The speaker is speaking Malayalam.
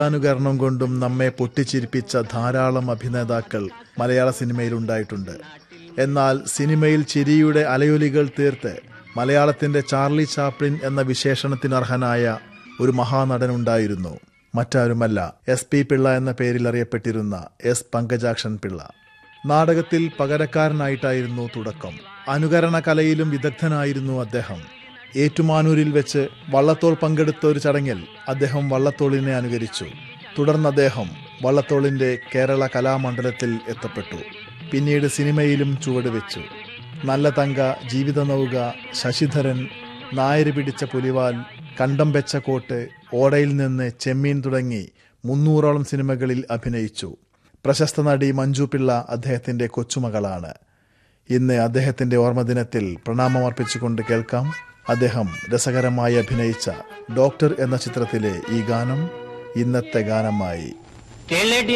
അനുകരണം കൊണ്ടും നമ്മെ പൊട്ടിച്ചിരിപ്പിച്ച ധാരാളം അഭിനേതാക്കൾ മലയാള സിനിമയിലുണ്ടായിട്ടുണ്ട് എന്നാൽ സിനിമയിൽ ചിരിയുടെ അലയൊലികൾ തീർത്ത് മലയാളത്തിന്റെ ചാർലി ചാപ്ലിൻ എന്ന വിശേഷണത്തിനർഹനായ ഒരു മഹാനടനുണ്ടായിരുന്നു മറ്റാരുമല്ല എസ് പി പിള്ള എന്ന പേരിൽ അറിയപ്പെട്ടിരുന്ന എസ് പങ്കജാക്ഷൻ പിള്ള നാടകത്തിൽ പകരക്കാരനായിട്ടായിരുന്നു തുടക്കം അനുകരണ കലയിലും വിദഗ്ധനായിരുന്നു അദ്ദേഹം ഏറ്റുമാനൂരിൽ വെച്ച് വള്ളത്തോൾ പങ്കെടുത്ത ഒരു ചടങ്ങിൽ അദ്ദേഹം വള്ളത്തോളിനെ അനുകരിച്ചു തുടർന്ന് അദ്ദേഹം വള്ളത്തോളിന്റെ കേരള കലാമണ്ഡലത്തിൽ എത്തപ്പെട്ടു പിന്നീട് സിനിമയിലും ചുവടുവെച്ചു നല്ല തങ്ക ജീവിത നൗക ശശിധരൻ നായര് പിടിച്ച പുലിവാൽ കണ്ടം വെച്ച കോട്ട് ഓടയിൽ നിന്ന് ചെമ്മീൻ തുടങ്ങി മുന്നൂറോളം സിനിമകളിൽ അഭിനയിച്ചു പ്രശസ്ത നടി മഞ്ജു പിള്ള അദ്ദേഹത്തിന്റെ കൊച്ചുമകളാണ് ഇന്ന് അദ്ദേഹത്തിന്റെ ഓർമ്മദിനത്തിൽ പ്രണാമമർപ്പിച്ചുകൊണ്ട് കേൾക്കാം അദ്ദേഹം രസകരമായി അഭിനയിച്ച ഡോക്ടർ എന്ന ചിത്രത്തിലെ ഈ ഗാനം ഇന്നത്തെ ഗാനമായി ടെലടി